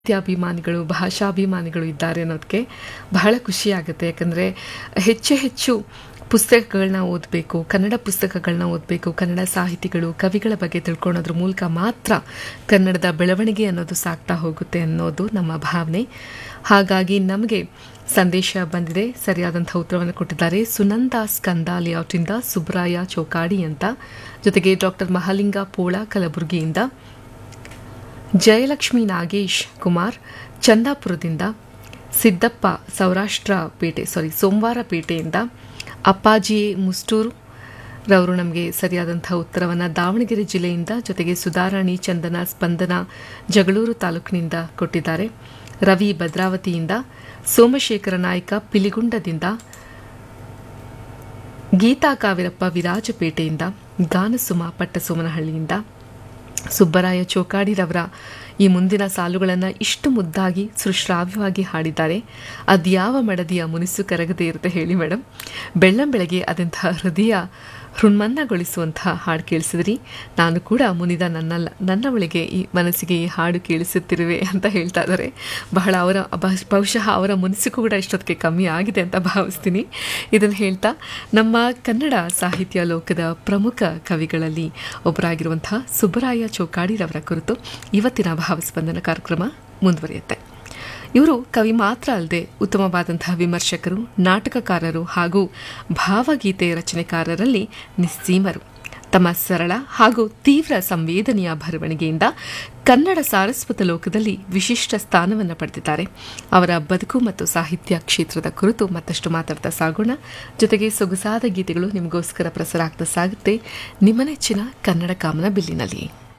ಸಾಹಿತ್ಯಾಭಿಮಾನಿಗಳು ಭಾಷಾಭಿಮಾನಿಗಳು ಇದ್ದಾರೆ ಅನ್ನೋದಕ್ಕೆ ಬಹಳ ಖುಷಿಯಾಗುತ್ತೆ ಯಾಕಂದರೆ ಹೆಚ್ಚು ಹೆಚ್ಚು ಪುಸ್ತಕಗಳನ್ನ ಓದಬೇಕು ಕನ್ನಡ ಪುಸ್ತಕಗಳನ್ನ ಓದಬೇಕು ಕನ್ನಡ ಸಾಹಿತಿಗಳು ಕವಿಗಳ ಬಗ್ಗೆ ತಿಳ್ಕೊಳ್ಳೋದ್ರ ಮೂಲಕ ಮಾತ್ರ ಕನ್ನಡದ ಬೆಳವಣಿಗೆ ಅನ್ನೋದು ಸಾಗ್ತಾ ಹೋಗುತ್ತೆ ಅನ್ನೋದು ನಮ್ಮ ಭಾವನೆ ಹಾಗಾಗಿ ನಮಗೆ ಸಂದೇಶ ಬಂದಿದೆ ಸರಿಯಾದಂಥ ಉತ್ತರವನ್ನು ಕೊಟ್ಟಿದ್ದಾರೆ ಸುನಂದ ಸ್ಕಂದ ಲೇಔಟಿಂದ ಸುಬ್ರಾಯ ಚೌಕಾಡಿ ಅಂತ ಜೊತೆಗೆ ಡಾಕ್ಟರ್ ಮಹಾಲಿಂಗ ಪೋಳ ಕಲಬುರಗಿಯಿಂದ ಜಯಲಕ್ಷ್ಮಿ ನಾಗೇಶ್ ಕುಮಾರ್ ಚಂದಾಪುರದಿಂದ ಸಿದ್ದಪ್ಪ ಸೌರಾಷ್ಟ್ರ ಪೇಟೆ ಸಾರಿ ಸೋಮವಾರ ಪೇಟೆಯಿಂದ ಅಪ್ಪಾಜಿ ಮುಸ್ಟೂರು ರವರು ನಮಗೆ ಸರಿಯಾದಂಥ ಉತ್ತರವನ್ನು ದಾವಣಗೆರೆ ಜಿಲ್ಲೆಯಿಂದ ಜೊತೆಗೆ ಸುಧಾರಾಣಿ ಚಂದನ ಸ್ಪಂದನ ಜಗಳೂರು ತಾಲೂಕಿನಿಂದ ಕೊಟ್ಟಿದ್ದಾರೆ ರವಿ ಭದ್ರಾವತಿಯಿಂದ ಸೋಮಶೇಖರ ನಾಯ್ಕ ಪಿಲಿಗುಂಡದಿಂದ ಗೀತಾ ಕಾವಿರಪ್ಪ ವಿರಾಜಪೇಟೆಯಿಂದ ಗಾನಸುಮ ಪಟ್ಟಸೋಮನಹಳ್ಳಿಯಿಂದ ಸುಬ್ಬರಾಯ ಚೋಕಾಡಿರವರ ಈ ಮುಂದಿನ ಸಾಲುಗಳನ್ನು ಇಷ್ಟು ಮುದ್ದಾಗಿ ಸುಶ್ರಾವ್ಯವಾಗಿ ಹಾಡಿದ್ದಾರೆ ಅದ್ಯಾವ ಮಡದಿಯ ಮುನಿಸು ಕರಗದೆ ಇರುತ್ತೆ ಹೇಳಿ ಮೇಡಮ್ ಬೆಳ್ಳಂಬೆಳಗ್ಗೆ ಅದಂತಹ ಹೃದಯ ಹೃನ್ಮನ್ನಗೊಳಿಸುವಂತಹ ಹಾಡು ಕೇಳಿಸಿದ್ರಿ ನಾನು ಕೂಡ ಮುನಿದ ನನ್ನ ನನ್ನವಳಿಗೆ ಈ ಮನಸ್ಸಿಗೆ ಈ ಹಾಡು ಕೇಳಿಸುತ್ತಿರುವೆ ಅಂತ ಹೇಳ್ತಾ ಇದ್ದಾರೆ ಬಹಳ ಅವರ ಬಹ- ಬಹುಶಃ ಅವರ ಮುನಿಸು ಕೂಡ ಇಷ್ಟೊತ್ತಿಗೆ ಕಮ್ಮಿ ಆಗಿದೆ ಅಂತ ಭಾವಿಸ್ತೀನಿ ಇದನ್ನು ಹೇಳ್ತಾ ನಮ್ಮ ಕನ್ನಡ ಸಾಹಿತ್ಯ ಲೋಕದ ಪ್ರಮುಖ ಕವಿಗಳಲ್ಲಿ ಒಬ್ಬರಾಗಿರುವಂತಹ ಸುಬ್ಬರಾಯ ಚೌಕಾಡಿರವರ ಕುರಿತು ಇವತ್ತಿನ ಭಾವಸ್ಪಂದನ ಕಾರ್ಯಕ್ರಮ ಮುಂದುವರಿಯುತ್ತೆ ಇವರು ಕವಿ ಮಾತ್ರ ಅಲ್ಲದೆ ಉತ್ತಮವಾದಂತಹ ವಿಮರ್ಶಕರು ನಾಟಕಕಾರರು ಹಾಗೂ ಭಾವಗೀತೆ ರಚನೆಕಾರರಲ್ಲಿ ನಿಸ್ಸೀಮರು ತಮ್ಮ ಸರಳ ಹಾಗೂ ತೀವ್ರ ಸಂವೇದನೆಯ ಬರವಣಿಗೆಯಿಂದ ಕನ್ನಡ ಸಾರಸ್ವತ ಲೋಕದಲ್ಲಿ ವಿಶಿಷ್ಟ ಸ್ಥಾನವನ್ನು ಪಡೆದಿದ್ದಾರೆ ಅವರ ಬದುಕು ಮತ್ತು ಸಾಹಿತ್ಯ ಕ್ಷೇತ್ರದ ಕುರಿತು ಮತ್ತಷ್ಟು ಮಾತಾಡ್ತಾ ಸಾಗೋಣ ಜೊತೆಗೆ ಸೊಗಸಾದ ಗೀತೆಗಳು ನಿಮಗೋಸ್ಕರ ಪ್ರಸಾರ ಆಗ್ತಾ ಸಾಗುತ್ತೆ ನಿಮ್ಮ ನೆಚ್ಚಿನ ಕನ್ನಡ ಕಾಮನ ಬಿಲ್ಲಿನಲ್ಲಿ